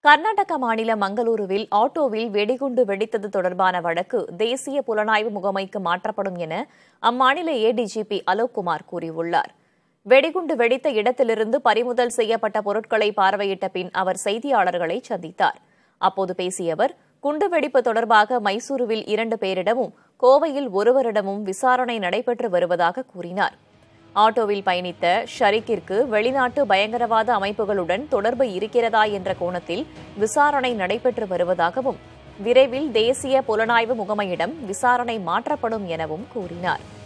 கர்நாடக மாநிலம் மங்களூருவில் ஆட்டோவில் வெடிகுண்டு வெடித்தது தொடர்பான வழக்கு தேசிய புலனாய்வு முகமைக்கு மாற்றப்படும் என அம்மாநில ஏடிஜிபி அலோக் குமார் கூறியுள்ளார் வெடிகுண்டு வெடித்த இடத்திலிருந்து பறிமுதல் செய்யப்பட்ட பொருட்களை பார்வையிட்ட பின் அவர் செய்தியாளர்களை சந்தித்தார் அப்போது பேசிய அவர் குண்டுவெடிப்பு தொடர்பாக மைசூருவில் இரண்டு பேரிடமும் கோவையில் ஒருவரிடமும் விசாரணை நடைபெற்று வருவதாக கூறினார் ஆட்டோவில் பயணித்த ஷரீக்கிற்கு வெளிநாட்டு பயங்கரவாத அமைப்புகளுடன் தொடர்பு இருக்கிறதா என்ற கோணத்தில் விசாரணை நடைபெற்று வருவதாகவும் விரைவில் தேசிய புலனாய்வு முகமையிடம் விசாரணை மாற்றப்படும் எனவும் கூறினார்